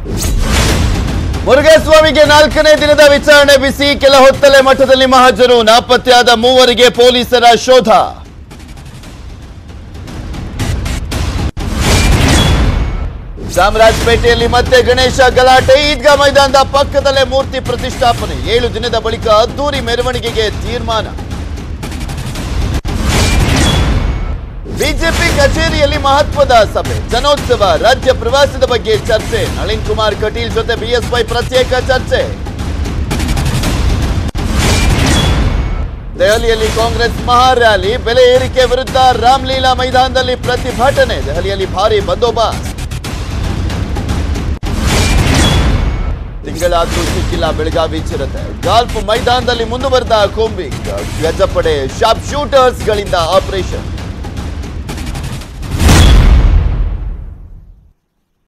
ಮುರುಘಾಸ್ವಾಮಿಗೆ ನಾಲ್ಕನೇ ದಿನದ ವಿಚಾರಣೆ ಬಿಸಿ ಕೆಲ ಹೊತ್ತಲೆ ಮಠದಲ್ಲಿ ಮಹಾಜರು ನಾಪತ್ತೆಯಾದ ಮೂವರಿಗೆ ಪೊಲೀಸರ ಶೋಧ ಚಾಮರಾಜಪೇಟೆಯಲ್ಲಿ ಮತ್ತೆ ಗಣೇಶ ಗಲಾಟೆ ಈದ್ಗಾ ಮೈದಾನದ ಪಕ್ಕದಲ್ಲೇ ಮೂರ್ತಿ ಪ್ರತಿಷ್ಠಾಪನೆ ಏಳು ದಿನದ ಬಳಿಕ ಅದ್ದೂರಿ ಮೆರವಣಿಗೆಗೆ ತೀರ್ಮಾನ ಬಿಜೆಪಿ ಕಚೇರಿಯಲ್ಲಿ ಮಹತ್ವದ ಸಭೆ ಜನೋತ್ಸವ ರಾಜ್ಯ ಪ್ರವಾಸದ ಬಗ್ಗೆ ಚರ್ಚೆ ನಳಿನ್ ಕುಮಾರ್ ಕಟೀಲ್ ಜೊತೆ ಬಿಎಸ್ವೈ ಪ್ರತ್ಯೇಕ ಚರ್ಚೆ ದೆಹಲಿಯಲ್ಲಿ ಕಾಂಗ್ರೆಸ್ ಮಹಾ ರ್ಯಾಲಿ ಬೆಲೆ ಏರಿಕೆ ವಿರುದ್ಧ ರಾಮ್ಲೀಲಾ ಮೈದಾನದಲ್ಲಿ ಪ್ರತಿಭಟನೆ ದೆಹಲಿಯಲ್ಲಿ ಭಾರಿ ಬಂದೋಬಸ್ತ್ ತಿಂಗಳಾದ್ರೂ ಸಿಕ್ಕಿಲ್ಲ ಬೆಳಗಾವಿ ಚಿರತೆ ಗಾಲ್ಫ್ ಮೈದಾನದಲ್ಲಿ ಮುಂದುವರೆದ ಕೋಂಬಿಂಗ್ ಗಜಪಡೆ ಶಾಪ್ ಶೂಟರ್ಸ್ ಗಳಿಂದ ಆಪರೇಷನ್